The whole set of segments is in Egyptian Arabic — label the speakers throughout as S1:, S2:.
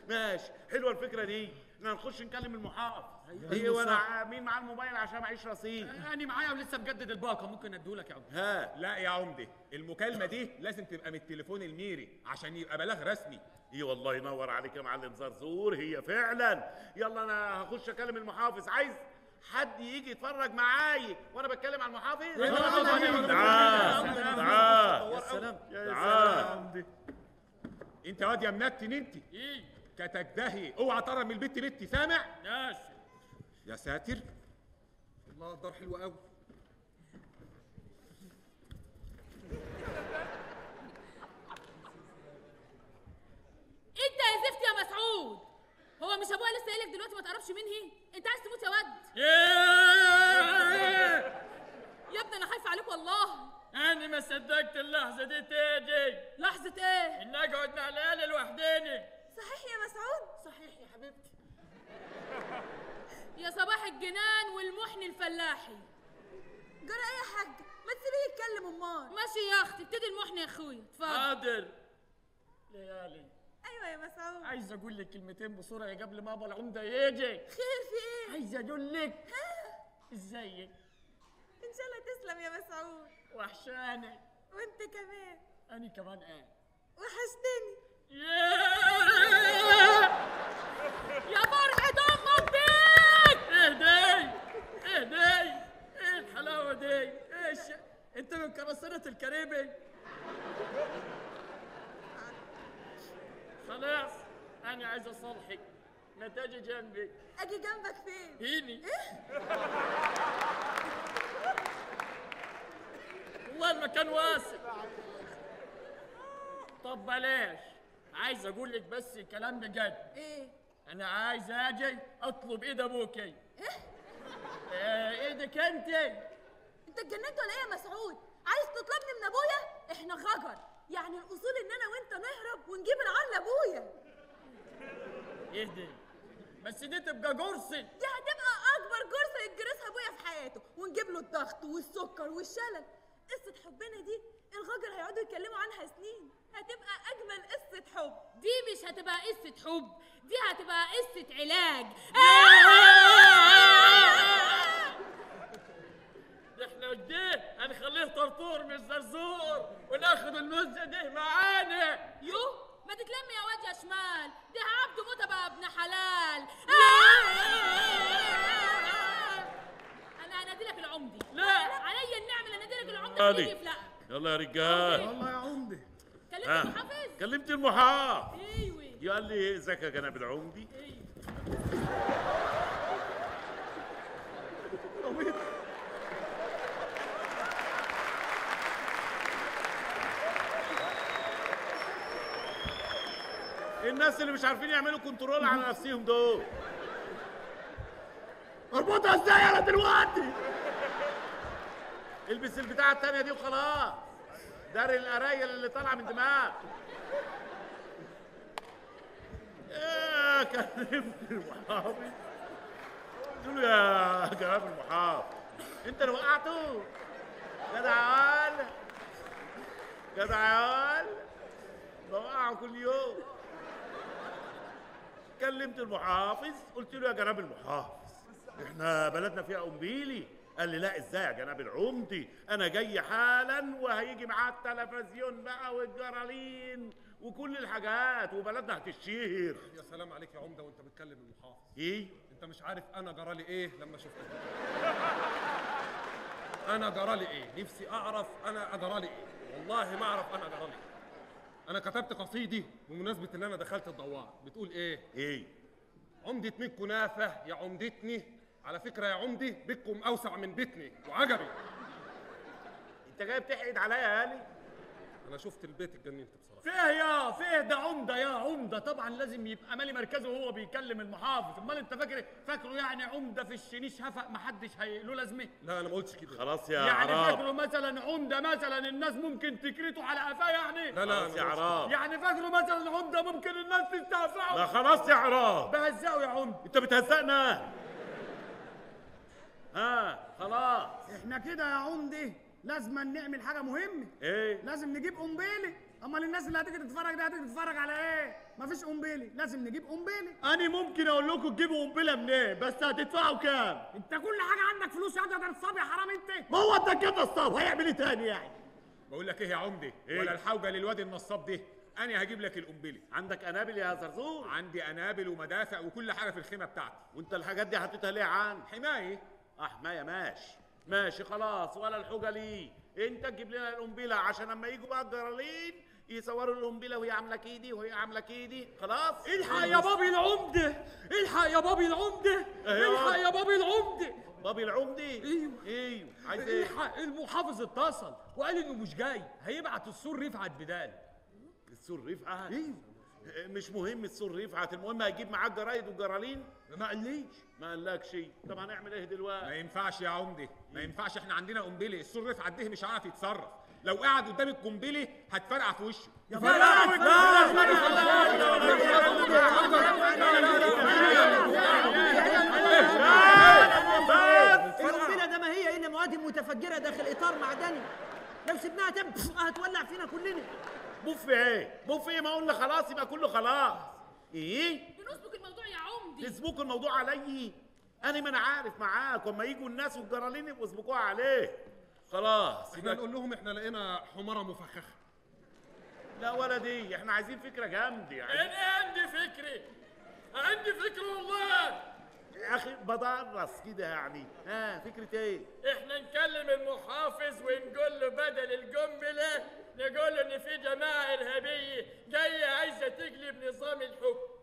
S1: ماشي حلوه الفكره دي احنا نخش نكلم المحافظ
S2: أيوة
S1: ايه وانا
S2: صح.
S1: ع- مين معاه الموبايل عشان معيش رصيد
S2: انا معايا ولسه مجدد الباقه ممكن اديهولك يا عم
S1: ها
S3: لا يا عمده المكالمه دي لازم تبقى من التليفون الميري عشان يبقى بلاغ رسمي
S1: ايه والله ينور عليك يا معلم زرزور هي فعلا يلا انا هخش اكلم المحافظ عايز حد يجي يتفرج معايا وانا بتكلم على المحافظ تعال تعال
S2: يا سلام
S1: تعال
S3: انت واد يا منتن انت
S2: ايه
S3: كتجدهي اوعى تقرب من البت بنتي سامع
S2: ماشي
S3: يا ساتر
S4: الله الدار حلوه قوي
S5: انت يا زفت يا مسعود هو مش ابويا لسه قايلك دلوقتي ما تقربش مني انت عايز تموت يا واد يا ابني انا خايفه عليك والله
S2: انا ما صدقت اللحظه دي تيجي
S5: لحظه ايه
S2: ان اقعد مع العيال لوحديني
S5: صحيح يا مسعود صحيح يا حبيبتي يا صباح الجنان والمحن الفلاحي
S6: جرى ايه يا حاجه ما تسيبيه يتكلم امال
S5: ماشي يا اختي ابتدي المحن يا اخويا اتفضل
S2: حاضر ليالي
S6: ايوه يا مسعود
S2: عايز اقول لك كلمتين بسرعه قبل ما ابو العمده يجي
S6: خير في ايه
S2: عايز اقول لك ازيك
S6: ان شاء الله تسلم يا مسعود
S2: وحشاني
S6: وانت كمان
S2: انا كمان قاعد
S6: وحشتني
S5: يا فرحة امك بيك
S2: اهدي اهدي ايه الحلاوه دي ايش انت من قراصنة الكاريبي خلاص انا عايز اصالحك ما تجي جنبي
S6: اجي جنبك فين
S2: هيني والله المكان واسع طب بلاش عايز اقول لك بس كلام بجد
S6: ايه
S2: انا عايز اجي اطلب ايد ابوكي
S6: ايه
S2: آه، ايدك انت
S6: انت اتجننت ولا ايه يا مسعود عايز تطلبني من ابويا احنا غجر يعني الاصول ان انا وانت نهرب ونجيب العار لابويا
S2: اهدي بس دي تبقى جرسي
S6: دي هتبقى اكبر جرثه يتجرسها ابويا في حياته ونجيب له الضغط والسكر والشلل قصه حبنا دي الغجر هيقعدوا يتكلموا عنها سنين هتبقى اجمل قصه حب
S5: دي مش هتبقى قصة حب دي هتبقى قصة علاج
S2: احنا قديه هنخليه طرطور مش زرزور وناخد المزه دي معانا
S5: يو ما تتلم يا واد يا شمال ده عبده موتى بقى ابن حلال انا هنادي لك العمدي
S2: لا.
S5: عليا النعمه انادي لك العمدي
S1: علي.
S5: اللي يفلقك
S1: يلا يا رجال
S4: والله يا عمده
S5: كلمت
S1: ها
S5: المحافظ
S1: كلمت المحافظ
S5: ايوه
S1: قال لي ازيك يا جناب العمدي
S5: ايوه
S1: الناس اللي مش عارفين يعملوا كنترول على نفسهم دول
S4: اربطها ازاي انا دلوقتي
S1: البس البتاعة التانية دي وخلاص دار القرايل اللي طالعة من دماغ يا كلمت المحافظ قلت له يا جناب المحافظ انت اللي وقعته جدع عيال جدع عيال بوقعه كل يوم كلمت المحافظ قلت له يا جناب المحافظ احنا بلدنا فيها قنبيلي قال لي لا ازاي يا جناب العمدي انا جاي حالا وهيجي معاه التلفزيون بقى والجرالين وكل الحاجات وبلدنا هتشهر
S4: يا سلام عليك يا عمده وانت بتكلم المحافظ
S1: ايه
S4: انت مش عارف انا جرالي ايه لما شفتك انا جرالي ايه نفسي اعرف انا جرالي ايه والله ما اعرف انا جرالي ايه انا كتبت قصيدي بمناسبه ان انا دخلت الدوار بتقول ايه
S1: ايه
S4: عمدة ميت كنافة يا عمدتني على فكرة يا عمدي بيتكم أوسع من بيتني وعجبي
S1: انت جاي بتحقد عليا يا هاني
S4: أنا شفت البيت اتجننت بصراحة
S2: فيه يا فيه ده عمده يا عمده طبعا لازم يبقى مالي مركزه وهو بيكلم المحافظ امال انت فاكر فاكره يعني عمده في الشنيش هفق محدش هي له لازمه
S4: لا أنا ما قلتش كده
S1: خلاص يا
S2: يعني
S1: عراب
S2: فاكره مثلا عمده مثلا الناس ممكن تكرته على قفاه يعني
S4: لا لا
S1: خلاص يا
S4: أنا ما قلتش
S1: عراب
S2: يعني فاكره مثلا عمده ممكن الناس
S1: لا
S2: تستهفعه
S1: خلاص يا عراب
S2: بهزقه يا عمده
S1: انت بتهزقنا ها خلاص
S7: احنا كده يا عمدي لازم نعمل حاجة مهمة
S1: ايه
S7: لازم نجيب قنبلة امال الناس اللي هتيجي تتفرج دي هتيجي تتفرج على ايه مفيش قنبلي لازم نجيب قنبلي
S2: انا ممكن اقول لكم تجيبوا قنبله منين بس هتدفعوا كام
S7: انت كل حاجه عندك فلوس يا ده نصاب يا حرام انت
S2: ما هو انت كده الصاب هيعمل ايه تاني يعني
S3: بقول لك ايه يا عمدي
S1: إيه؟
S3: ولا الحوجه للواد النصاب ده انا هجيب لك القنبله
S1: عندك انابل يا زرزور
S3: عندي انابل ومدافع وكل حاجه في الخيمه بتاعتي
S1: وانت الحاجات دي حطيتها ليه عن
S3: حمايه
S1: اه حمايه ماشي ماشي خلاص ولا الحجه ليه انت تجيب لنا القنبله عشان اما يجوا بقى الجرالين يصوروا القنبله وهي عامله كيدي وهي عامله كيدي خلاص
S2: الحق يا بابي العمده الحق يا بابي العمده
S1: أيوة.
S2: الحق يا بابي العمده
S1: بابي العمدي
S2: ايوه
S1: ايوه عايز ايه
S2: الحق المحافظ اتصل وقال انه مش جاي هيبعت السور رفعت بدال
S1: السور رفعت مش مهم السور رفعت المهم هيجيب معاك جرايد وجرالين
S2: ما قاليش
S1: ما قالكش شيء طب هنعمل ايه
S3: ما
S1: دلوقتي
S3: ينفعش يا عمدي ما ينفعش احنا عندنا قنبله السور رفعت ده مش عارف يتصرف لو قعد قدام القنبله هتفرقع في وشه
S2: يا
S8: القنبله ده ما هي الا مواد متفجره داخل اطار معدني لو سيبناها تم هتولع فينا كلنا
S1: بوف ايه بوف ايه ما قلنا خلاص يبقى كله خلاص ايه
S5: بنسبك الموضوع يا عمدي
S1: تسبقوا الموضوع علي انا ما انا عارف معاك وما يجوا الناس والجرالين يبقوا يسبقوها عليه خلاص
S4: احنا
S1: يبقى
S4: نقول لهم احنا لقينا حماره مفخخه
S1: لا ولا دي احنا عايزين فكره جامده يعني
S2: انا عندي فكره عندي فكره والله
S1: يا اخي بدرس كده يعني ها فكره ايه
S2: احنا نكلم المحافظ ونقول له بدل القنبله نقول له ان في جماعه ارهابيه جايه عايزه تقلب نظام الحكم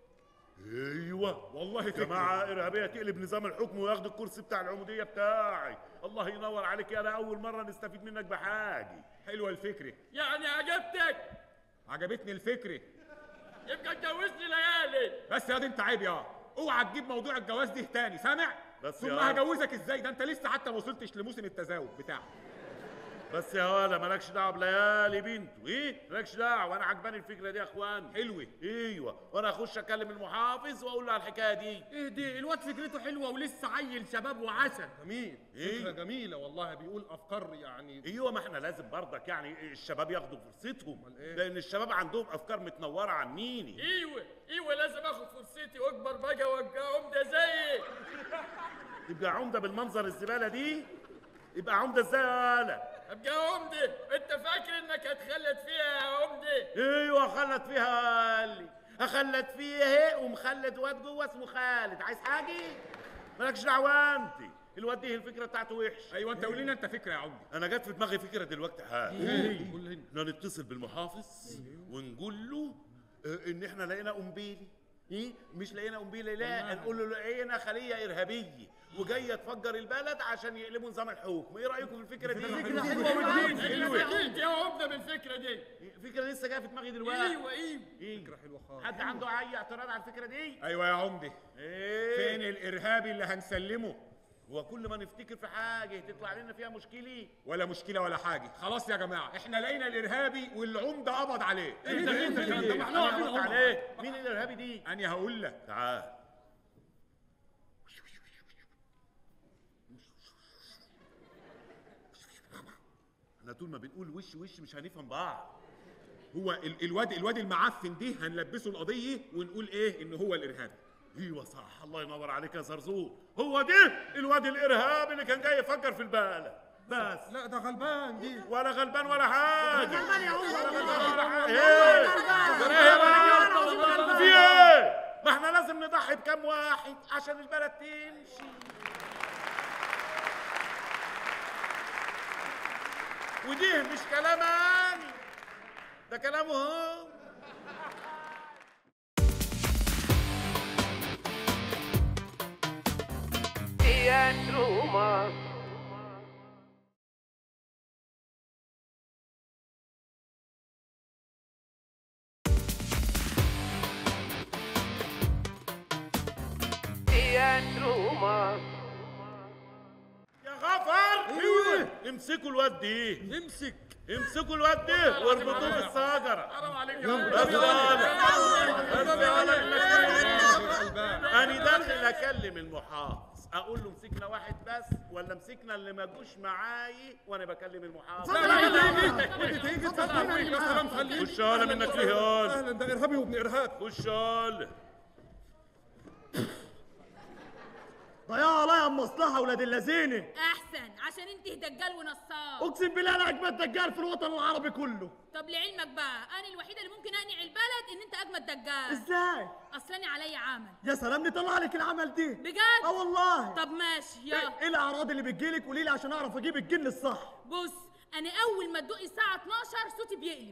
S1: ايوه
S3: والله فكرة.
S1: جماعه ارهابيه تقلب نظام الحكم وياخد الكرسي بتاع العموديه بتاعي الله ينور عليك يا انا اول مره نستفيد منك بحاجه
S3: حلوه الفكره
S2: يعني عجبتك
S3: عجبتني الفكره
S2: يبقى اتجوزني ليالي
S3: بس يا دي انت عيب يا اوعى تجيب موضوع الجواز ده تاني سامع
S1: بس
S3: ثم
S1: يا-
S3: هجوزك ازاي ده انت لسه حتى ما وصلتش لموسم التزاوج بتاعك
S1: بس يا ولا مالكش دعوه بليالي بنته ايه مالكش دعوه انا عجباني الفكره دي يا اخوان
S3: حلوه
S1: ايوه وانا اخش اكلم المحافظ واقول له على الحكايه دي
S2: ايه دي الواد فكرته حلوه ولسه عيل شباب وعسل
S4: جميل
S1: إيه؟
S4: فكره جميله والله بيقول افكار يعني
S1: ايوه ما احنا لازم برضك يعني الشباب ياخدوا فرصتهم
S4: أمال إيه؟
S1: لان الشباب عندهم افكار متنوره عنيني
S2: ايوه ايوه لازم اخد فرصتي واكبر بقى وابقى عمده زيك
S1: يبقى عمده بالمنظر الزباله دي يبقى عمده ازاي يا ولا
S2: ابقى عمده انت فاكر انك هتخلد فيها يا عمده
S1: ايوه خلت فيها قال لي اخلت فيها اهي ومخلد واد جوه اسمه خالد عايز حاجه مالكش دعوه انت الواد دي الفكره بتاعته وحش
S3: ايوه انت قول لنا انت فكره يا عمدي
S1: انا جت في دماغي فكره دلوقتي حاجه
S4: ايه قول لنا
S1: احنا نتصل بالمحافظ ونقول له آه، ان احنا لقينا قنبيلي ايه مش لقينا قنبيله لا نقول له لقينا خليه ارهابيه وجايه تفجر البلد عشان يقلبوا نظام الحكم ايه رايكم في الفكره دي
S2: ايوه فكرت يا عمده بالفكره دي
S1: فكره لسه جايه في دماغي دلوقتي
S2: ايوه ايوه
S1: ايه
S4: فكره حلوه خالص
S1: حد عنده اي اعتراض على الفكره دي
S3: ايوه يا عمدي
S1: ايه
S3: فين الارهابي اللي هنسلمه
S1: هو كل ما نفتكر في حاجه تطلع لنا فيها مشكله
S3: ولا مشكله ولا حاجه خلاص يا جماعه احنا لقينا الارهابي والعمده قبض عليه
S2: ايه ده ايه ده
S1: إيه؟
S2: ده ما احنا
S1: أنا
S2: واقفين
S1: قلت
S2: اهو.
S1: عليه مين الارهابي دي
S3: انا هقول لك
S1: تعال احنا طول ما بنقول وش وش مش هنفهم بعض
S3: هو ال- الواد الواد المعفن ده هنلبسه القضيه ونقول ايه ان هو الارهابي
S1: ايوه صح الله ينور عليك يا زرزور هو ده الواد الارهابي اللي كان جاي يفكر في البلد بس
S4: لا ده غلبان دي
S1: ولا غلبان ولا حاجه
S8: غلبان يا عمده
S1: ولا غلبان
S8: والله.
S1: ولا حاجه
S8: والله
S1: ايه
S8: غلبان.
S1: جرى ايه بقى؟
S8: والله غلبان.
S1: في ايه ما احنا لازم نضحي بكام واحد عشان البلد تمشي ودي مش كلام أنا ده كلامه هو يا غفر ايوه امسكوا الواد دي
S2: امسك
S1: امسكوا الواد ده واربطوه في الشجره
S2: حرام عليك يا
S1: بس
S2: عمده
S1: يا ولد بس يا ولد
S4: غلبان
S1: انا داخل اكلم المحافظ اقول له مسكنا واحد بس ولا مسكنا اللي ما جوش معاي وانا بكلم المحافظ
S7: اتفضل
S4: لا
S7: يا
S4: لا
S7: جماعة.
S4: لا تيجي تيجي
S7: اتفضل
S4: اتفضل
S7: هنا
S4: يا سلام
S7: معاك.
S4: خليك
S1: خش انا منك فيه هون
S4: اهلا ده ارهابي وابن ارهاب
S1: خش هون
S9: ضياع عليا المصلحه ولاد اللذينه
S5: احسن عشان انت دجال ونصاب
S9: اقسم بالله انا اجمد دجال في الوطن العربي كله
S5: طب لعلمك بقى انا الوحيده اللي ممكن اقنع البلد ان انت اجمد دجال
S9: ازاي
S5: اصلاني عليا عمل
S9: يا سلام نطلع لك العمل دي
S5: بجد
S9: اه والله
S5: طب ماشي
S9: ايه
S5: يلا
S9: إيه الاعراض اللي بتجيلك قولي لي عشان اعرف اجيب الجن الصح
S5: بص انا اول ما تدوقي الساعه 12 صوتي بيقلب